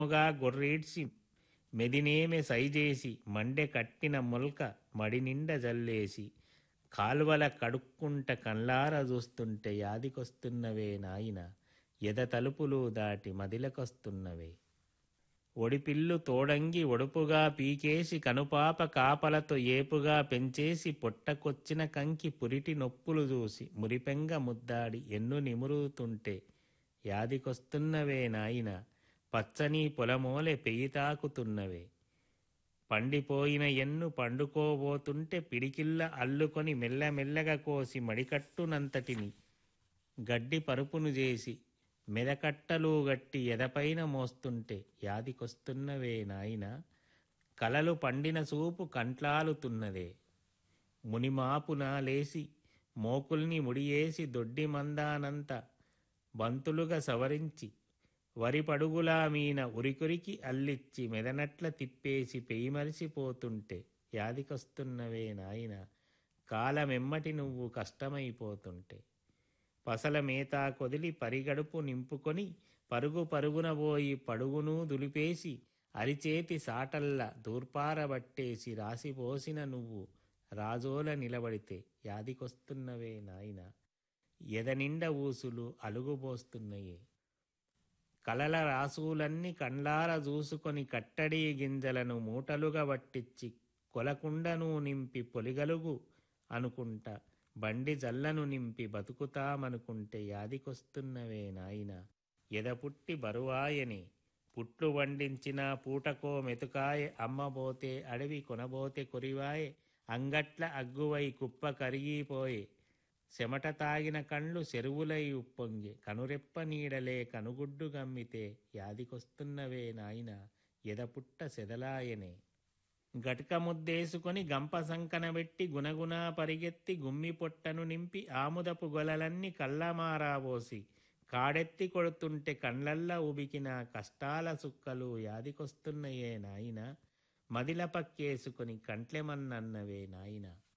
ముగా గొర్రీడ్చి మెదినేమె సైజేసి మండె కట్టిన మొల్క మడినిండ జల్లేసి కాల్వల కడుక్కుంట కళ్ళార చూస్తుంటే యాదికొస్తున్నవే నాయన ఎద తలుపులు దాటి మదిలకొస్తున్నవే ఒడిపిల్లు తోడంగి ఒడుపుగా పీకేసి కనుపాప కాపలతో ఏపుగా పెంచేసి పొట్టకొచ్చిన కంకి పురిటి నొప్పులు చూసి మురిపెంగ ముద్దాడి ఎన్ను నిమురుతుంటే యాదికొస్తున్నవే నాయన పచ్చని పొలమోలె పెయి తాకుతున్నవే పండిపోయిన ఎన్ను పండుకోబోతుంటే పిడికిల్ల అల్లుకొని మెల్లమెల్లగా కోసి మడికట్టునంతటిని గడ్డి పరుపును చేసి మెదకట్టలు గట్టి ఎదపైన మోస్తుంటే యాదికొస్తున్నవే నాయన కలలు పండిన చూపు కంట్లాలుతున్నదే మునిమాపున లేసి మోకుల్ని ముడియేసి దొడ్డి మందానంత బంతులుగా సవరించి వరి పడుగులా మీన ఉరికురికి అల్లిచ్చి మెదనట్ల తిప్పేసి పెయిమరిసిపోతుంటే యాదికొస్తున్నవే నాయన కాలమెమ్మటి నువ్వు కష్టమైపోతుంటే పసల మేత కొదిలి పరిగడుపు నింపుకొని పరుగు పరుగున పోయి పడుగును దులిపేసి అరిచేతి సాటల్ల దూర్పారబట్టేసి రాసిపోసిన నువ్వు రాజోల నిలబడితే యాదికొస్తున్నవే నాయన ఎదనిండ ఊసులు అలుగుబోస్తున్నాయే కలల రాసులన్నీ కండ్లార చూసుకొని కట్టడి గింజలను మూటలుగా పట్టించి కొలకుండను నింపి పొలిగలుగు అనుకుంటా బండి జల్లను నింపి బతుకుతామనుకుంటే యాదికొస్తున్నవే నాయన ఎదపుట్టి బరువాయని పుట్లు వండించిన పూటకో మెతుకాయే అమ్మబోతే అడవి కొనబోతే కొరివాయే అంగట్ల అగ్గువై కుప్ప కరిగిపోయే చెమట తాగిన కండ్లు చెరువులై ఉప్పొంగి కనురెప్ప నీడలే కనుగుడ్డు గమ్మితే యాదికొస్తున్నవే నాయన ఎదపుట్ట సెదలాయనే గటక ముద్దేసుకొని గంప సంకనబెట్టి గునగునా పరిగెత్తి గుమ్మి పొట్టను నింపి ఆముదపు గొలలన్నీ కళ్ళమారాబోసి కాడెత్తి కొడుతుంటే కండ్లల్లా ఉబికిన కష్టాల సుక్కలు యాదికొస్తున్నయే నాయన మదిల పక్కేసుకొని కంట్లెమన్నన్నవే నాయనా